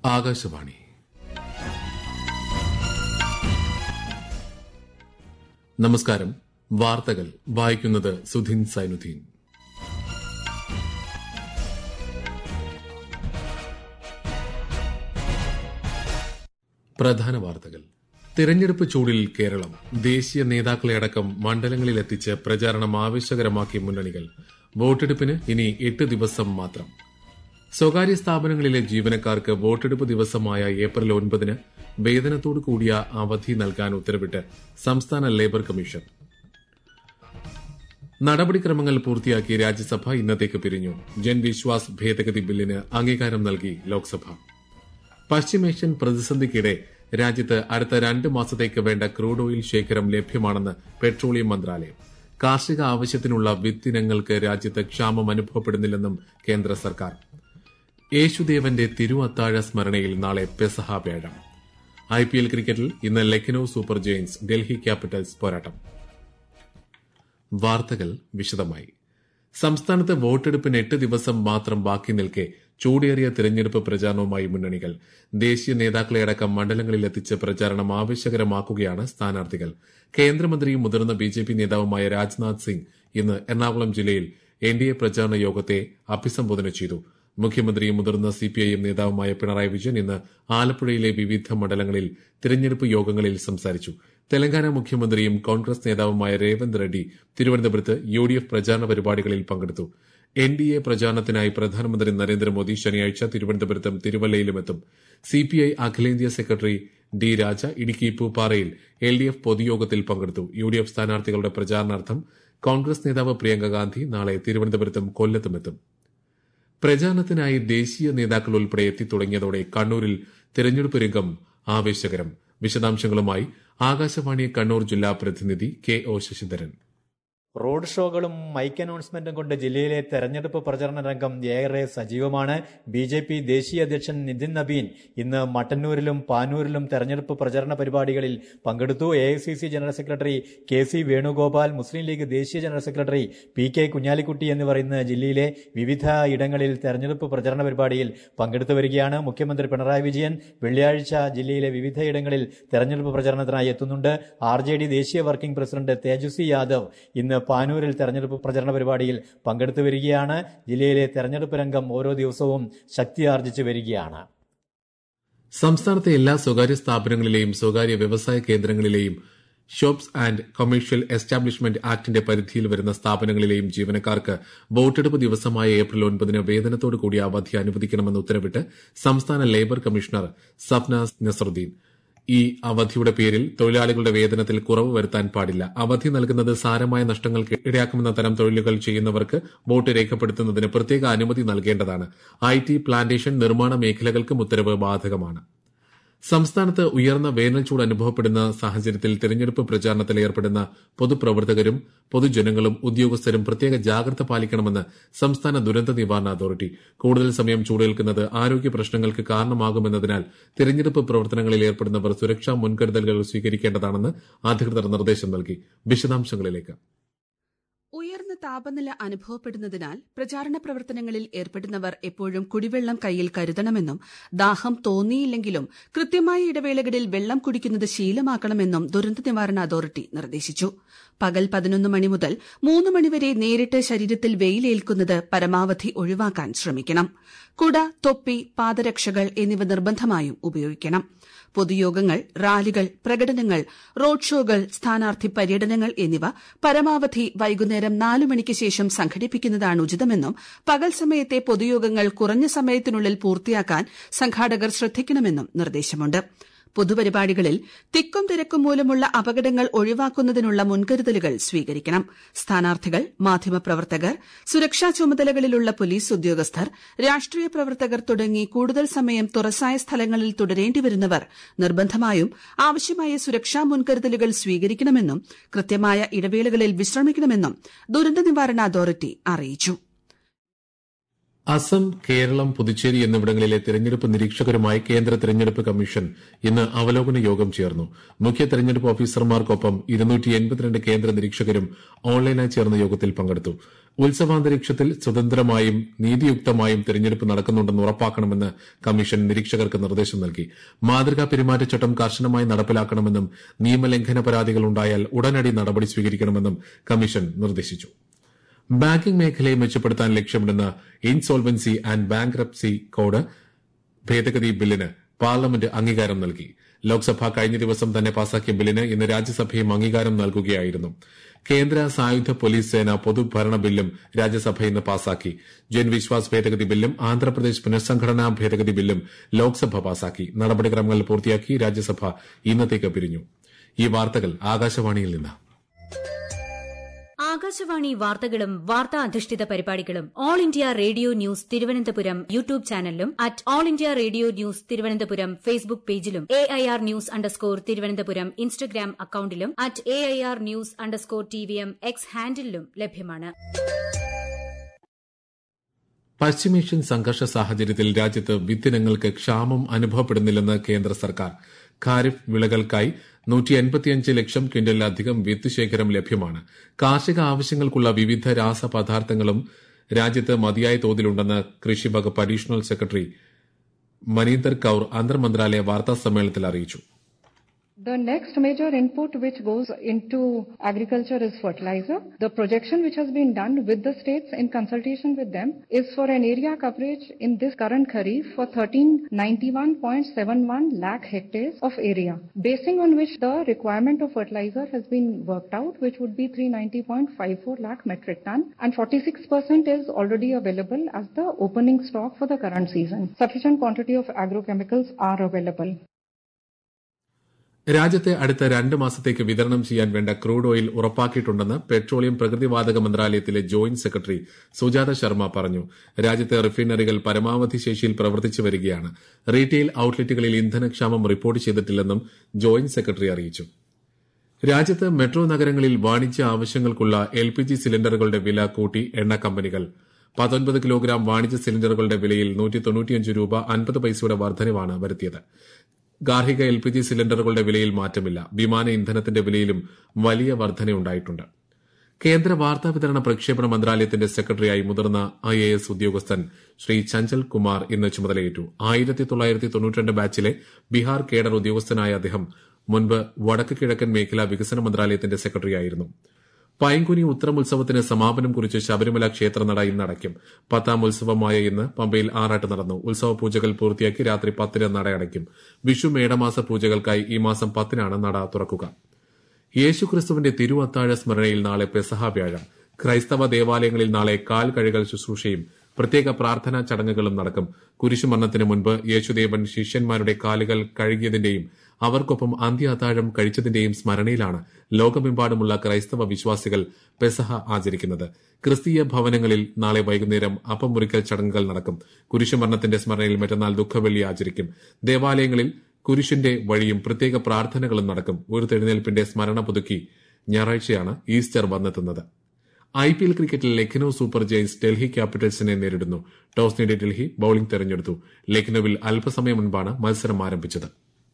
ആകാശവാണി നമസ്കാരം വാർത്തകൾ വായിക്കുന്നത് സുധിൻ സൈനുദ്ദീൻ പ്രധാന വാർത്തകൾ തിരഞ്ഞെടുപ്പ് ചൂടിൽ കേരളം ദേശീയ നേതാക്കളെയടക്കം മണ്ഡലങ്ങളിലെത്തിച്ച് പ്രചാരണം ആവേശകരമാക്കിയ മുന്നണികൾ വോട്ടെടുപ്പിന് ഇനി എട്ട് ദിവസം മാത്രം സ്വകാര്യ സ്ഥാപനങ്ങളിലെ ജീവനക്കാർക്ക് വോട്ടെടുപ്പ് ദിവസമായ ഏപ്രിൽ ഒൻപതിന് വേതനത്തോടു കൂടിയ അവധി നൽകാൻ ഉത്തരവിട്ട് സംസ്ഥാന ലേബർ കമ്മീഷൻ നടപടിക്രമങ്ങൾ പൂർത്തിയാക്കി രാജ്യസഭ ഇന്നത്തേക്ക് പിരിഞ്ഞു ജൻവിശ്വാസ് ഭേദഗതി ബില്ലിന് അംഗീകാരം നൽകി ലോക്സഭ പശ്ചിമേഷ്യൻ പ്രതിസന്ധിക്കിടെ രാജ്യത്ത് അടുത്ത രണ്ട് മാസത്തേക്ക് വേണ്ട ക്രൂഡ് ഓയിൽ ശേഖരം ലഭ്യമാണെന്ന് പെട്രോളിയം മന്ത്രാലയം കാർഷിക ആവശ്യത്തിനുള്ള വിത്തിനങ്ങൾക്ക് രാജ്യത്ത് ക്ഷാമം അനുഭവപ്പെടുന്നില്ലെന്നും കേന്ദ്ര സർക്കാർ യേശുദേവന്റെ തിരുവത്താഴ സ്മരണയിൽ നാളെ പെസഹ വ്യാഴം ഐ പി എൽ ക്രിക്കറ്റിൽ ഇന്ന് Lucknow super giants Delhi capitals പോരാട്ടം വാർത്തകൾ വിശദമായി സംസ്ഥാനത്ത് വോട്ടെടുപ്പിന് എട്ട് ദിവസം മാത്രം ബാക്കി നിൽക്കെ ചൂടേറിയ തിരഞ്ഞെടുപ്പ് പ്രചാരണവുമായി മുന്നണികൾ ദേശീയ നേതാക്കളെയടക്കം മണ്ഡലങ്ങളിലെത്തിച്ച് പ്രചാരണം ആവേശകരമാക്കുകയാണ് സ്ഥാനാർത്ഥികൾ കേന്ദ്രമന്ത്രിയും മുതിർന്ന ബി ജെ പി നേതാവുമായ രാജ്നാഥ് സിംഗ് ഇന്ന് എറണാകുളം ജില്ലയിൽ എൻ ഡി എ പ്രചാരണ യോഗത്തെ അഭിസംബോധന ചെയ്തു മുഖ്യമന്ത്രിയും മുതിർന്ന സിപിഐഎം നേതാവുമായ പിണറായി വിജയൻ ഇന്ന് ആലപ്പുഴയിലെ വിവിധ മണ്ഡലങ്ങളിൽ തിരഞ്ഞെടുപ്പ് യോഗങ്ങളിൽ സംസാരിച്ചു തെലങ്കാന മുഖ്യമന്ത്രിയും കോൺഗ്രസ് നേതാവുമായ രേവന്ത് റെഡ്ഡി തിരുവനന്തപുരത്ത് യു ഡി എഫ് പ്രചാരണ പരിപാടികളിൽ പങ്കെടുത്തു എൻ ഡി എ പ്രചാരണത്തിനായി പ്രധാനമന്ത്രി നരേന്ദ്രമോദി ശനിയാഴ്ച തിരുവനന്തപുരത്തും തിരുവല്ലയിലുമെത്തും സിപിഐ അഖിലേന്ത്യാ സെക്രട്ടറി ഡി രാജ ഇടുക്കി പൂപ്പാറയിൽ എൽ ഡി എഫ് പൊതുയോഗത്തിൽ പങ്കെടുത്തു യു ഡി എഫ് സ്ഥാനാർത്ഥികളുടെ പ്രചാരണാർത്ഥം കോൺഗ്രസ് നേതാവ് പ്രിയങ്ക ഗാന്ധി നാളെ തിരുവനന്തപുരത്തും കൊല്ലത്തുമെത്തും പ്രചാരണത്തിനായി ദേശീയ നേതാക്കൾ ഉൾപ്പെടെ എത്തിത്തുടങ്ങിയതോടെ കണ്ണൂരിൽ തെരഞ്ഞെടുപ്പ് രംഗം ആവേശകരം വിശദാംശങ്ങളുമായി ആകാശവാണി കണ്ണൂർ ജില്ലാ പ്രതിനിധി കെ ഒ ശശിധരൻ റോഡ് ഷോകളും മൈക്ക് അനൗൺസ്മെന്റും കൊണ്ട് ജില്ലയിലെ തെരഞ്ഞെടുപ്പ് പ്രചരണ രംഗം ഏറെ സജീവമാണ് ബി ജെ പി ദേശീയ അധ്യക്ഷൻ നിതിൻ നബീൻ ഇന്ന് മട്ടന്നൂരിലും പാനൂരിലും തെരഞ്ഞെടുപ്പ് പ്രചരണ പരിപാടികളിൽ പങ്കെടുത്തു A I C C general secretary K C Venugopal Muslim League ദേശീയ general secretary P K Kunhalikutty എന്നിവർ ഇന്ന് ജില്ലയിലെ വിവിധ ഇടങ്ങളിൽ തെരഞ്ഞെടുപ്പ് പ്രചരണ പരിപാടിയിൽ പങ്കെടുത്തു വരികയാണ് മുഖ്യമന്ത്രി പിണറായി വിജയൻ വെള്ളിയാഴ്ച ജില്ലയിലെ വിവിധ ഇടങ്ങളിൽ തെരഞ്ഞെടുപ്പ് പ്രചരണത്തിനായി എത്തുന്നുണ്ട് ആർ ജെ ഡി ദേശീയ വർക്കിംഗ് പ്രസിഡന്റ് തേജസ്വി യാദവ് ഇന്ന് പാനൂരിൽ തെരഞ്ഞെടുപ്പ് പ്രചരണ പരിപാടിയിൽ പങ്കെടുത്തു വരികയാണ് ജില്ലയിലെ തെരഞ്ഞെടുപ്പ് രംഗം ഓരോ ദിവസവും ശക്തിയാർജിച്ചു വരികയാണ് സംസ്ഥാനത്തെ എല്ലാ സ്വകാര്യ സ്ഥാപനങ്ങളിലെയും സ്വകാര്യ വ്യവസായ കേന്ദ്രങ്ങളിലെയും ഷോപ്സ് ആൻഡ് കൊമേഴ്ഷ്യൽ എസ്റ്റാബ്ലിഷ്മെന്റ് ആക്ടിന്റെ പരിധിയിൽ വരുന്ന സ്ഥാപനങ്ങളിലെയും ജീവനക്കാർക്ക് വോട്ടെടുപ്പ് ദിവസമായ ഏപ്രിൽ ഒൻപതിന് വേതനത്തോടു കൂടിയ അവധി അനുവദിക്കണമെന്ന് ഉത്തരവിട്ട് സംസ്ഥാന ലേബർ കമ്മീഷണർ സഫ്ന നസറുദ്ദീൻ ഈ അവധിയുടെ പേരിൽ തൊഴിലാളികളുടെ വേതനത്തിൽ കുറവ് വരുത്താൻ പാടില്ല അവധി നൽകുന്നത് സാരമായ നഷ്ടങ്ങൾക്ക് ഇടയാക്കുമെന്ന തരം തൊഴിലുകൾ ചെയ്യുന്നവർക്ക് വോട്ട് രേഖപ്പെടുത്തുന്നതിന് പ്രത്യേക അനുമതി നൽകേണ്ടതാണ് ഐ ടി പ്ലാന്റേഷൻ നിർമ്മാണ മേഖലകൾക്കും ഉത്തരവ് ബാധകമാണ് സംസ്ഥാനത്ത് ഉയർന്ന വേനൽച്ചൂട് അനുഭവപ്പെടുന്ന സാഹചര്യത്തിൽ തെരഞ്ഞെടുപ്പ് പ്രചാരണത്തിൽ ഏർപ്പെടുന്ന പൊതുപ്രവർത്തകരും പൊതുജനങ്ങളും ഉദ്യോഗസ്ഥരും പ്രത്യേക ജാഗ്രത പാലിക്കണമെന്ന് സംസ്ഥാന ദുരന്ത നിവാരണ അതോറിറ്റി കൂടുതൽ സമയം ചൂടേൽക്കുന്നത് ആരോഗ്യ പ്രശ്നങ്ങൾക്ക് കാരണമാകുമെന്നതിനാൽ തെരഞ്ഞെടുപ്പ് പ്രവർത്തനങ്ങളിൽ ഏർപ്പെടുന്നവർ സുരക്ഷാ മുൻകരുതലുകൾ സ്വീകരിക്കേണ്ടതാണെന്ന് അധികൃതർ നിർദ്ദേശം നൽകി വിശദാംശങ്ങളിലേക്ക് ഉയർന്ന താപനില അനുഭവപ്പെടുന്നതിനാൽ പ്രചാരണ പ്രവർത്തനങ്ങളിൽ ഏർപ്പെടുന്നവർ എപ്പോഴും കുടിവെള്ളം കയ്യിൽ കരുതണമെന്നും ദാഹം തോന്നിയില്ലെങ്കിലും കൃത്യമായ ഇടവേളകളിൽ വെള്ളം കുടിക്കുന്നത് ശീലമാക്കണമെന്നും ദുരന്ത നിവാരണ അതോറിറ്റി നിർദ്ദേശിച്ചു പകൽ പതിനൊന്ന് മണി മുതൽ മൂന്ന് മണിവരെ നേരിട്ട് ശരീരത്തിൽ വെയിലേൽക്കുന്നത് പരമാവധി ഒഴിവാക്കാൻ ശ്രമിക്കണം കുട തൊപ്പി പാദരക്ഷകൾ എന്നിവ നിർബന്ധമായും ഉപയോഗിക്കണം പൊതുയോഗങ്ങൾ റാലികൾ പ്രകടനങ്ങൾ റോഡ് ഷോകൾ സ്ഥാനാർത്ഥി പര്യടനങ്ങൾ എന്നിവ പരമാവധി വൈകുന്നേരം നാലു മണിക്ക് ശേഷം സംഘടിപ്പിക്കുന്നതാണ് ഉചിതമെന്നും പകൽ സമയത്തെ പൊതുയോഗങ്ങൾ കുറഞ്ഞ സമയത്തിനുള്ളിൽ പൂർത്തിയാക്കാൻ സംഘാടകർ ശ്രദ്ധിക്കണമെന്നും നിർദ്ദേശമുണ്ട് പൊതുപരിപാടികളിൽ തിക്കും തിരക്കും മൂലമുള്ള അപകടങ്ങൾ ഒഴിവാക്കുന്നതിനുള്ള മുൻകരുതലുകൾ സ്വീകരിക്കണം സ്ഥാനാർത്ഥികൾ മാധ്യമപ്രവർത്തകർ സുരക്ഷാ ചുമതലകളിലുള്ള പോലീസ് ഉദ്യോഗസ്ഥർ രാഷ്ട്രീയ പ്രവർത്തകർ തുടങ്ങി കൂടുതൽ സമയം തുറസായ സ്ഥലങ്ങളിൽ തുടരേണ്ടിവരുന്നവർ നിർബന്ധമായും ആവശ്യമായ സുരക്ഷാ മുൻകരുതലുകൾ സ്വീകരിക്കണമെന്നും കൃത്യമായ ഇടവേളകളിൽ വിശ്രമിക്കണമെന്നും ദുരന്ത നിവാരണ അതോറിറ്റി അറിയിച്ചു അസം കേരളം പുതുച്ചേരി എന്നിവിടങ്ങളിലെ തെരഞ്ഞെടുപ്പ് നിരീക്ഷകരുമായി കേന്ദ്ര തെരഞ്ഞെടുപ്പ് കമ്മീഷൻ ഇന്ന് അവലോകന യോഗം ചേർന്നു മുഖ്യ തെരഞ്ഞെടുപ്പ് ഓഫീസർമാർക്കൊപ്പം കേന്ദ്ര നിരീക്ഷകരും ഓൺലൈനായി ചേർന്ന യോഗത്തിൽ പങ്കെടുത്തു ഉത്സവാന്തരീക്ഷത്തിൽ സ്വതന്ത്രമായും നീതിയുക്തമായും തെരഞ്ഞെടുപ്പ് നടക്കുന്നുണ്ടെന്ന് ഉറപ്പാക്കണമെന്ന് കമ്മീഷൻ നിരീക്ഷകർക്ക് നിർദ്ദേശം നൽകി മാതൃകാ പെരുമാറ്റച്ചട്ടം കർശനമായി നടപ്പിലാക്കണമെന്നും നിയമലംഘന പരാതികൾ ഉണ്ടായാൽ ഉടനടി നടപടി സ്വീകരിക്കണമെന്നും കമ്മീഷൻ നിർദ്ദേശിച്ചു ബാങ്കിംഗ് മേഖലയെ മെച്ചപ്പെടുത്താൻ ലക്ഷ്യമിടുന്ന ഇൻസോൾവൻസി ആൻഡ് ബാങ്ക്രപ്സി കോഡ് ഭേദഗതി ബില്ലിന് പാർലമെന്റ് അംഗീകാരം നൽകി ലോക്സഭ കഴിഞ്ഞ ദിവസം തന്നെ പാസാക്കിയ ബില്ലിന് ഇന്ന് രാജ്യസഭയും അംഗീകാരം നൽകുകയായിരുന്നു കേന്ദ്ര സായുധ പോലീസ് സേന പൊതുഭരണ ബില്ലും രാജ്യസഭ ഇന്ന് പാസാക്കി ജൻവിശ്വാസ് ഭേദഗതി ബില്ലും ആന്ധ്രാപ്രദേശ് പുനഃസംഘടനാ ഭേദഗതി ബില്ലും ലോക്സഭ പാസാക്കി നടപടിക്രമങ്ങൾ പൂർത്തിയാക്കി രാജ്യസഭ ഇന്നത്തേക്ക് പിരിഞ്ഞു ഈ വാർത്തകൾ ആകാശവാണിയിൽ നിന്ന് ആകാശവാണി വാർത്തകളും വാർത്താ അധിഷ്ഠിത പരിപാടികളും all India radio news Thiruvananthapuram YouTube ചാനലിലും at all India radio news Thiruvananthapuram Facebook പേജിലും A I R news underscore Thiruvananthapuram Instagram അക്കൌണ്ടിലും at A I R news underscore T V M X ഹാൻഡിലും ലഭ്യമാണ് പശ്ചിമേഷ്യൻ സംഘർഷ സാഹചര്യത്തിൽ രാജ്യത്ത് വിത്തിനങ്ങൾക്ക് ക്ഷാമം അനുഭവപ്പെടുന്നില്ലെന്ന് കേന്ദ്ര സർക്കാർ ഖാരിഫ് വിളകൾക്കായി ലക്ഷം ക്വിന്റലിലധികം വിത്ത് ശേഖരം ലഭ്യമാണ് കാർഷിക ആവശ്യങ്ങൾക്കുള്ള വിവിധ രാസപദാർത്ഥങ്ങളും രാജ്യത്ത് മതിയായ തോതിലുണ്ടെന്ന് കൃഷി വകുപ്പ് അഡീഷണൽ സെക്രട്ടറി മനീന്ദർ കൌർ അന്തർമന്ത്രാലയ വാർത്താ സമ്മേളനത്തിൽ അറിയിച്ചു The next major input which goes into agriculture is fertilizer. The projection which has been done with the states in consultation with them is for an area coverage in this current kharif for 1391.71 lakh hectares of area, basing on which the requirement of fertilizer has been worked out, which would be 390.54 lakh metric ton, and 46% is already available as the opening stock for the current season. Sufficient quantity of agrochemicals are available. രാജ്യത്തെ അടുത്ത രണ്ട് മാസത്തേക്ക് വിതരണം ചെയ്യാൻ വേണ്ട crude oil ഉറപ്പാക്കിയിട്ടുണ്ടെന്ന് petroleum പ്രകൃതിവാതക മന്ത്രാലയത്തിലെ joint secretary Sujatha Sharma പറഞ്ഞു രാജ്യത്തെ റിഫൈനറികൾ പരമാവധി ശേഷിയിൽ പ്രവർത്തിച്ചു വരികയാണ് റീറ്റെയിൽ ഔട്ട്ലെറ്റുകളിൽ ഇന്ധനക്ഷാമം റിപ്പോർട്ട് ചെയ്തിട്ടില്ലെന്നും ജോയിന്റ് സെക്രട്ടറി അറിയിച്ചു രാജ്യത്ത് മെട്രോ നഗരങ്ങളിൽ വാണിജ്യ ആവശ്യങ്ങൾക്കുള്ള എൽ പി ജി സിലിണ്ടറുകളുടെ വില കൂട്ടി എണ്ണ കമ്പനികൾ പത്തൊൻപത് കിലോഗ്രാം വാണിജ്യ സിലിണ്ടറുകളുടെ വിലയിൽ നൂറ്റി തൊണ്ണൂറ്റിയഞ്ച് രൂപ അൻപത് പൈസയുടെ വർധനവാണ് വരുത്തിയത് ഗാർഹിക എൽ പി ജി സിലിണ്ടറുകളുടെ വിലയിൽ മാറ്റമില്ല വിമാന ഇന്ധനത്തിന്റെ വിലയിലും വലിയ വർധനയുണ്ടായിട്ടുണ്ട് കേന്ദ്ര വാർത്താ വിതരണ പ്രക്ഷേപണ മന്ത്രാലയത്തിന്റെ സെക്രട്ടറിയായി മുതിർന്ന ഐ എ എസ് ഉദ്യോഗസ്ഥൻ ശ്രീ ചഞ്ചൽ കുമാർ ഇന്ന് ചുമതലയേറ്റു ആയിരത്തി തൊള്ളായിരത്തി തൊണ്ണൂറ്റിരണ്ട് ബാച്ചിലെ ബീഹാർ കേഡർ ഉദ്യോഗസ്ഥനായ അദ്ദേഹം മുൻപ് വടക്ക് കിഴക്കൻ മേഖലാ വികസന മന്ത്രാലയത്തിന്റെ സെക്രട്ടറിയായിരുന്നു പൈങ്കുനി ഉത്തരം ഉത്സവത്തിന് സമാപനം കുറിച്ച് ശബരിമല ക്ഷേത്രനട ഇന്ന് അടയ്ക്കും പത്താം ഉത്സവമായ ഇന്ന് പമ്പയിൽ ആറാട്ട് നടന്നു ഉത്സവ പൂജകൾ പൂർത്തിയാക്കി രാത്രി പത്തിന് നട അടയ്ക്കും വിഷു മേടമാസ പൂജകൾക്കായി ഈ മാസം പത്തിനാണ് നട തുറക്കുക യേശുക്രിസ്തുവിന്റെ തിരുവത്താഴ സ്മരണയിൽ നാളെ പെസഹ വ്യാഴം ക്രൈസ്തവ ദേവാലയങ്ങളിൽ നാളെ കാൽ കഴുകൽ ശുശ്രൂഷയും പ്രത്യേക പ്രാർത്ഥനാ ചടങ്ങുകളും നടക്കും കുരിശുമരണത്തിന് മുൻപ് യേശുദേവൻ ശിഷ്യന്മാരുടെ കാലുകൾ കഴുകിയതിന്റെയും അവർക്കൊപ്പം അന്ത്യ അത്താഴം കഴിച്ചതിന്റെയും സ്മരണയിലാണ് ലോകമെമ്പാടുമുള്ള ക്രൈസ്തവ വിശ്വാസികൾ പെസഹ ആചരിക്കുന്നത് ക്രിസ്തീയ ഭവനങ്ങളിൽ നാളെ വൈകുന്നേരം അപ്പം മുറിക്കൽ ചടങ്ങുകൾ നടക്കും കുരിശുമരണത്തിന്റെ സ്മരണയിൽ മറ്റന്നാൾ ദുഃഖവെള്ളി ആചരിക്കും ദേവാലയങ്ങളിൽ കുരിശിന്റെ വഴിയും പ്രത്യേക പ്രാർത്ഥനകളും നടക്കും ഉയർത്തെഴുന്നേൽപ്പിന്റെ സ്മരണ പുതുക്കി ഞായറാഴ്ചയാണ് ഈസ്റ്റർ വന്നെത്തുന്നത് ഐ പി എൽ ക്രിക്കറ്റിൽ ലക്നൌ സൂപ്പർ ജയൻസ് ഡൽഹി ക്യാപിറ്റൽസിനെ നേരിടുന്നു ടോസ് നേടിയ ഡൽഹി ബൌളിംഗ് തെരഞ്ഞെടുത്തു ലക്നൌവിൽ അല്പസമയം മുൻപാണ് മത്സരം ആരംഭിച്ചത്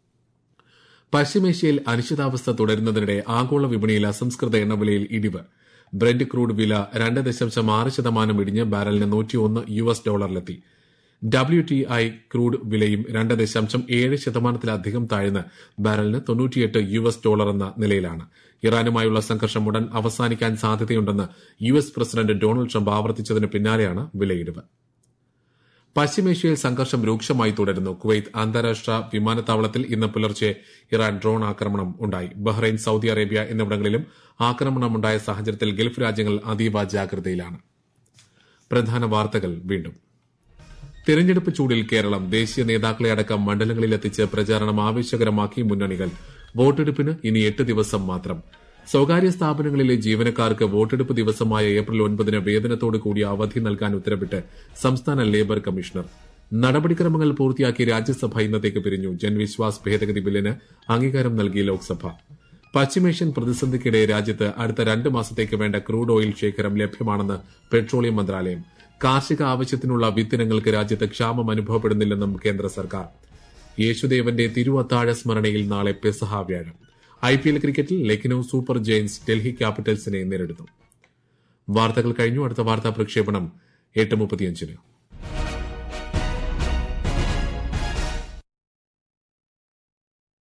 പശ്ചിമേഷ്യയിൽ അനിശ്ചിതാവസ്ഥ തുടരുന്നതിനിടെ ആഗോള വിപണിയിൽ അസംസ്കൃത എണ്ണവിലയിൽ ഇടിവ് ബ്രെന്റ് ക്രൂഡ് വില രണ്ട് ദശാംശം ആറ് ശതമാനം ഇടിഞ്ഞ് ബാരലിന് നൂറ്റിയൊന്ന് യു എസ് ഡോളറിലെത്തി ഡബ്ല്യു ടി ഐ ക്രൂഡ് വിലയും രണ്ട് ദശാംശം ഏഴ് ശതമാനത്തിലധികം താഴ്ന്ന് ബാരലിന് തൊണ്ണൂറ്റിയെട്ട് യു എസ് ഡോളർ എന്ന നിലയിലാണ് ഇറാനുമായുള്ള സംഘർഷം ഉടൻ അവസാനിക്കാൻ സാധ്യതയുണ്ടെന്ന് U S president Donald Trump ആവർത്തിച്ചതിന് പിന്നാലെയാണ് വിലയിടിവ് പശ്ചിമേഷ്യയിൽ സംഘർഷം രൂക്ഷമായി തുടരുന്നു കുവൈത്ത് അന്താരാഷ്ട്ര വിമാനത്താവളത്തിൽ ഇന്ന് പുലർച്ചെ ഇറാൻ ഡ്രോൺ ആക്രമണം ഉണ്ടായി ബഹ്റൈൻ സൌദി അറേബ്യ എന്നിവിടങ്ങളിലും ആക്രമണമുണ്ടായ സാഹചര്യത്തിൽ ഗൾഫ് രാജ്യങ്ങൾ അതീവ ജാഗ്രതയിലാണ് പ്രധാന വാർത്തകൾ വീണ്ടും തെരഞ്ഞെടുപ്പ് ചൂടിൽ കേരളം ദേശീയ നേതാക്കളെ അടക്കം മണ്ഡലങ്ങളിലെത്തിച്ച് പ്രചാരണം ആവേശകരമാക്കി മുന്നണികൾ വോട്ടെടുപ്പിന് ഇനി എട്ട് ദിവസം മാത്രം സ്വകാര്യ സ്ഥാപനങ്ങളിലെ ജീവനക്കാർക്ക് വോട്ടെടുപ്പ് ദിവസമായ ഏപ്രിൽ ഒൻപതിന് വേതനത്തോടു കൂടിയ അവധി നൽകാൻ ഉത്തരവിട്ട് സംസ്ഥാന ലേബർ കമ്മീഷണർ നടപടിക്രമങ്ങൾ പൂർത്തിയാക്കി രാജ്യസഭ ഇന്നത്തേക്ക് പിരിഞ്ഞു ജൻവിശ്വാസ് ഭേദഗതി ബില്ലിന് അംഗീകാരം നൽകി ലോക്സഭ പശ്ചിമേഷ്യൻ പ്രതിസന്ധിക്കിടെ രാജ്യത്ത് അടുത്ത രണ്ട് മാസത്തേക്ക് വേണ്ട ക്രൂഡ് ഓയിൽ ശേഖരം ലഭ്യമാണെന്ന് പെട്രോളിയം മന്ത്രാലയം കാർഷിക ആവശ്യത്തിനുള്ള വിത്തിനങ്ങൾക്ക് രാജ്യത്ത് ക്ഷാമം അനുഭവപ്പെടുന്നില്ലെന്നും കേന്ദ്ര സർക്കാർ യേശുദേവന്റെ തിരുവത്താഴ സ്മരണയിൽ നാളെ പെസഹ വ്യാഴം ഐ പി എൽ ക്രിക്കറ്റിൽ ലക്നൌ സൂപ്പർ ജയൻസ് ഡൽഹി ക്യാപിറ്റൽസിനെ നേരിടുന്നു വാർത്തകൾ കഴിഞ്ഞു അടുത്ത വാർത്താ പ്രക്ഷേപണം എട്ട് മുപ്പത്തിയഞ്ചിന്